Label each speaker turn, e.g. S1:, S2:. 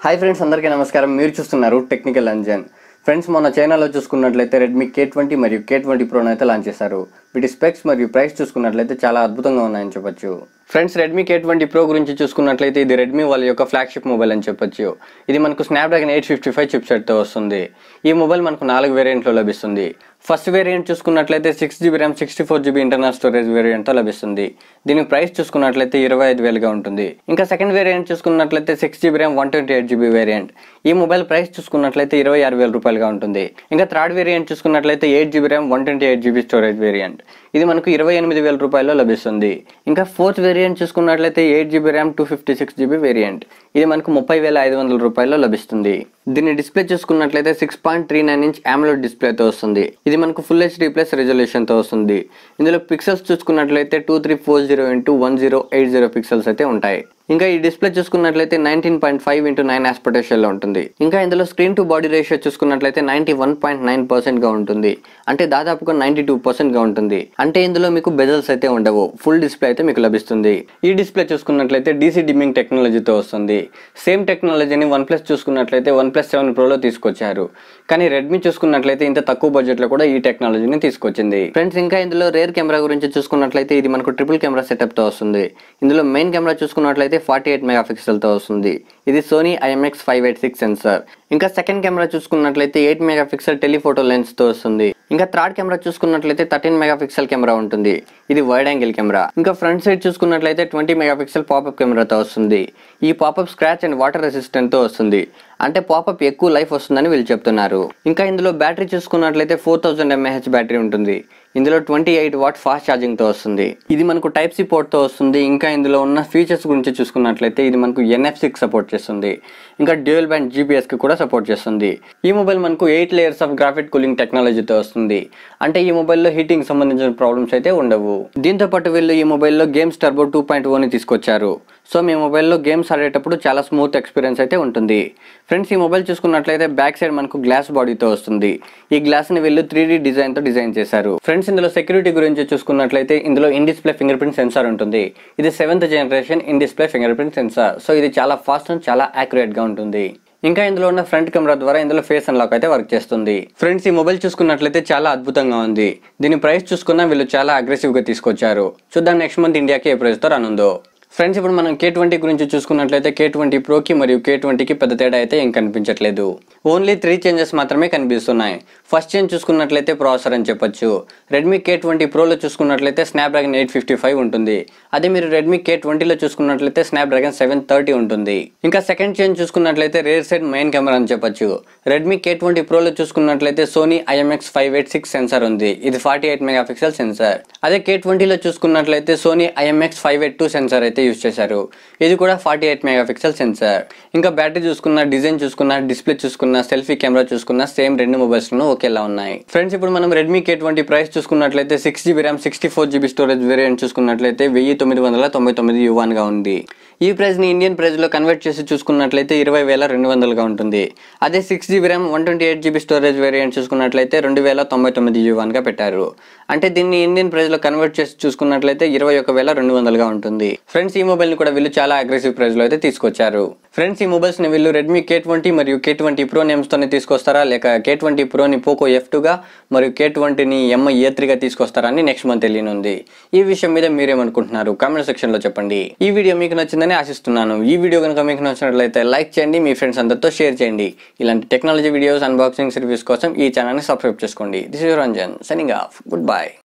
S1: hi friends అందరికీ నమస్కారం మీరు చూస్తున్నారు టెక్నికల్ అంజన్ ఫ్రెండ్స్ మన ఛానల్లో చూసుకున్నట్లయితే రెడ్మీ కే ట్వంటీ మరియు కే ట్వంటీ ప్రోను అయితే లాంచ్ చేశారు వీటి స్పెక్స్ మరియు ప్రైస్ చూసుకున్నట్లయితే చాలా అద్భుతంగా ఉన్నాయని చెప్పొచ్చు friends Redmi K twenty pro గురించి చూసుకున్నట్లయితే ఇది రెడ్మీ వాళ్ళ యొక్క ఫ్లాగ్షిప్ మొబైల్ అని చెప్పొచ్చు ఇది మనకు Snapdragon eight fifty five chip సెట్తో వస్తుంది ఈ మొబైల్ మనకు నాలుగు వేరియంట్లో లభిస్తుంది ఫస్ట్ వేరియంట్ చూసుకున్నట్లయితే six GB RAM sixty four GB internal storage వేరియంట్తో లభిస్తుంది దీని ప్రైస్ చూసుకున్నట్లయితే ఇరవై ఐదు వేలుగా ఉంటుంది ఇంకా సెకండ్ వేరియంట్ చూసుకున్నట్లయితే six GB RAM one twenty eight GB variant ఈ మొబైల్ ప్రైస్ చూసుకున్నట్లయితే ఇరవై ఆరు వేల రూపాయలుగా ఉంటుంది ఇంకా థర్డ్ వేరియంట్ చూసుకున్నట్లయితే eight GB RAM one twenty eight GB storage variant ఇది మనకు ఇరవై ఎనిమిది వేల రూపాయల్లో లభిస్తుంది ఇంకా ఫోర్త్ వేరియంట్ చూసుకున్నట్లయితే eight GB RAM two fifty six GB variant ఇది మనకు ముప్పై వేల ఐదు వందల రూపాయల్లో లభిస్తుంది దీని డిస్ప్లే చూసుకున్నట్లయితే six point three nine inch AMOLED డిస్ప్లేతో వస్తుంది ఇది మనకు ఫుల్ హెచ్డీ ప్లస్ రెజల్యూషన్తో వస్తుంది ఇందులో పిక్సెల్స్ చూసుకున్నట్లయితే two three four zero into one zero eight zero pixels అయితే ఉంటాయి ఇంకా ఈ డిస్ప్లే చూసుకున్నట్లయితే nineteen point five into nine లో ఉంటుంది ఇంకా ఇందులో స్క్రీన్ టు బాడీ రేషియో చూసుకున్నట్లయితే ninety one point nine percent గా ఉంటుంది అంటే దాదాపుగా నైన్టీ టూ పర్సెంట్ గా ఉంటుంది అంటే ఇందులో మీకు బెజల్స్ అయితే ఉండవు ఫుల్ డిస్ప్లే అయితే మీకు లభిస్తుంది ఈ డిస్ప్లే చూసుకున్నట్లయితే డీసీ డిమ్మింగ్ టెక్నాలజీతో వస్తుంది సేమ్ టెక్నాలజీని వన్ ప్లస్ చూసుకున్నట్లయితే వన్ ప్లస్ సెవెన్ ప్రోలో తీసుకొచ్చారు కానీ రెడ్మీ చూసుకున్నట్లయితే ఇంత తక్కువ బడ్జెట్ లో కూడా ఈ టెక్నాలజీని తీసుకొచ్చింది ఫ్రెండ్స్ ఇంకా ఇందులో రేర్ కెమెరా గురించి చూసుకున్నట్లయితే ఇది మనకు ట్రిపుల్ కెమెరా సెటప్ తో వస్తుంది ఇందులో మెయిన్ కెమెరా చూసుకున్నట్లయితే ఫార్టీ ఎయిట్ మెగా తో వస్తుంది ఇది Sony IMX five eight six sensor ఇంకా సెకండ్ కెమెరా చూసుకున్నట్లయితే eight megapixel telephoto lens తో వస్తుంది ఇంకా థర్డ్ కెమెరా చూసుకున్నట్లయితే థర్టీన్ మెగా పిక్సెల్ కెమెరా ఉంటుంది ఇది వైడ్ యాంగిల్ కెమెరా ఇంకా ఫ్రంట్ సైడ్ చూసుకున్నట్లయితే ట్వంటీ మెగా పిక్సెల్ పాపప్ కెమెరాతో వస్తుంది ఈ popup scratch and water resistant తో వస్తుంది అంటే పాపప్ ఎక్కువ లైఫ్ వస్తుందని వీళ్ళు చెప్తున్నారు ఇంకా ఇందులో బ్యాటరీ చూసుకున్నట్లయితే ఫోర్ థౌసండ్ ఎంఏహెచ్ బ్యాటరీ ఉంటుంది ఇందులో twenty eight watt fast charging తో వస్తుంది ఇది మనకు టైప్ సి పోర్ట్ తో వస్తుంది ఇంకా ఇందులో ఉన్న ఫీచర్స్ గురించి చూసుకున్నట్లయితే ఇది మనకు ఎన్ఎఫ్సికి సపోర్ట్ చేస్తుంది ఇంకా డ్యూయల్ బ్యాండ్ జీపీఎస్ కి కూడా సపోర్ట్ చేస్తుంది ఈ మొబైల్ మనకు eight layers of graphic cooling టెక్నాలజీతో వస్తుంది అంటే ఈ మొబైల్లో హీటింగ్ సంబంధించిన ప్రాబ్లమ్స్ అయితే ఉండవు దీంతో పాటు వీళ్ళు ఈ మొబైల్లో గేమ్స్ టర్బో టూ పాయింట్ ఓని తీసుకొచ్చారు సో మీ మొబైల్లో గేమ్స్ ఆడేటప్పుడు చాలా స్మూత్ ఎక్స్పీరియన్స్ అయితే ఉంటుంది ఫ్రెండ్స్ ఈ మొబైల్ చూసుకున్నట్లయితే బ్యాక్ సైడ్ మనకు గ్లాస్ బాడీతో వస్తుంది ఈ గ్లాస్ ని వీళ్ళు త్రీ డి డిజైన్ తో డిజైన్ చేశారు ఫ్రెండ్స్ ఇందులో సెక్యూరిటీ గురించి చూసుకున్నట్లయితే ఇందులో in display fingerprint sensor ఉంటుంది ఇది seventh generation in display fingerprint sensor so ఇది చాలా ఫాస్ట్ అండ్ చాలా యాక్యురేట్ గా ఉంటుంది ఇంకా ఇందులో ఉన్న ఫ్రంట్ కెమెరా ద్వారా ఇందులో ఫేస్ అన్లాక్ అయితే వర్క్ చేస్తుంది ఫ్రెండ్స్ ఈ మొబైల్ చూసుకున్నట్లయితే చాలా అద్భుతంగా ఉంది దీని ప్రైస్ చూసుకున్నా వీళ్ళు చాలా అగ్రెసివ్ గా తీసుకొచ్చారు చూద్దాం నెక్స్ట్ మంత్ ఇండియాకి ఏ ప్రైస్ తో రానుందో ఫ్రెండ్స్ ఇప్పుడు మనం కే ట్వంటీ గురించి చూసుకున్నట్లయితే కే ట్వంటీ ప్రోకి మరియు కే ట్వంటీకి పెద్ద తేడా అయితే ఏం కనిపించట్లేదు ఓన్లీ త్రీ చేంజెస్ మాత్రమే కనిపిస్తున్నాయి ఫస్ట్ చేంజ్ చూసుకున్నట్లయితే ప్రాసెసర్ అని చెప్పొచ్చు రెడ్మీ కే ట్వంటీ ప్రోలో చూసుకున్నట్లయితే స్నాప్డ్రాగన్ ఎయిట్ ఫిఫ్టీ ఫైవ్ ఉంటుంది అదే మీరు రెడ్మీ కే ట్వంటీలో చూసుకున్నట్లయితే స్నాప్డ్రాగన్ సెవెన్ థర్టీ ఉంటుంది ఇంకా సెకండ్ చేంజ్ చూసుకున్నట్లయితే రేర్ సైడ్ మెయిన్ కెమెరా అని చెప్పొచ్చు రెడ్మీ కే ట్వంటీ ప్రోలో చూసుకున్నట్లయితే Sony IMX five eight six sensor ఉంది ఇది forty eight megapixel sensor అదే కే ట్వంటీలో చూసుకున్నట్లయితే Sony IMX five eight two sensor అయితే యూజ్ చేశారు ఇది కూడా forty eight megapixel sensor ఇంకా బ్యాటరీ చూసుకున్న డిజైన్ చూసుకున్న డిస్ప్లే చూసుకున్న సెల్ఫీ కెమెరా చూసుకున్న సేమ్ రెండు మొబైల్స్ లో ఒకేలా ఉన్నాయి ఫ్రెండ్స్ ఇప్పుడు మనం రెడ్మీ కే ట్వంటీ ప్రైస్ చూసుకున్నట్లయితే six GB RAM sixty four GB storage variant చూసుకున్నట్లయితే వెయ్యి తొమ్మిది వందల తొంభై తొమ్మిది యువాన్ గా ఉంది ఈ ప్రైస్ ని ఇండియన్ ప్రైస్ లో కన్వర్ట్ చేసి చూసుకున్నట్లయితే ఇరవై వేల రెండు వందలుగా ఉంటుంది అదే six GB RAM one twenty eight GB storage variant చూసుకున్నట్లయితే రెండు వేల తొంభై తొమ్మిది యువాన్ గా పెట్టారు అంటే దీన్ని ఇండియన్ ప్రైస్ లో కన్వర్ట్ చేసి చూసుకున్నట్లయితే ఇరవై ఒక వేల రెండు వందలుగా ఉంటుంది ఫ్రెండ్స్ ఈ మొబైల్ ని కూడా వీళ్ళు చాలా అగ్రెసివ్ ప్రైస్ లో అయితే తీసుకొచ్చారు ఫ్రెండ్స్ ఈ మొబైల్స్ ని వీళ్ళు రెడ్మీ కే ట్వంటీ మరియు కే ట్వంటీ ప్రో నేమ్స్ తోనే తీసుకొస్తారా లేక కే ట్వంటీ ప్రోని పోకో ఎఫ్ గా మరియు కే ట్వంటీని ఎంఐ ఏ త్రీగా తీసుకొస్తారా అని నెక్స్ట్ మంత్ తెలియనుంది ఈ విషయం మీద మీరేమనుకుంటున్నారు కామెంట్ సెక్షన్ లో చెప్పండి ఈ వీడియో మీకు నచ్చిందని ఆశిస్తున్నాను ఈ వీడియో కనుక మీకు నచ్చినట్లయితే లైక్ చేయండి మీ ఫ్రెండ్స్ అందరితో షేర్ చేయండి ఇలాంటి టెక్నాలజీ వీడియోస్ అన్బాక్సింగ్ రివ్యూస్ కోసం ఈ ఛానల్ని సబ్స్క్రైబ్ చేసుకోండి this is Ranjan signing off good bye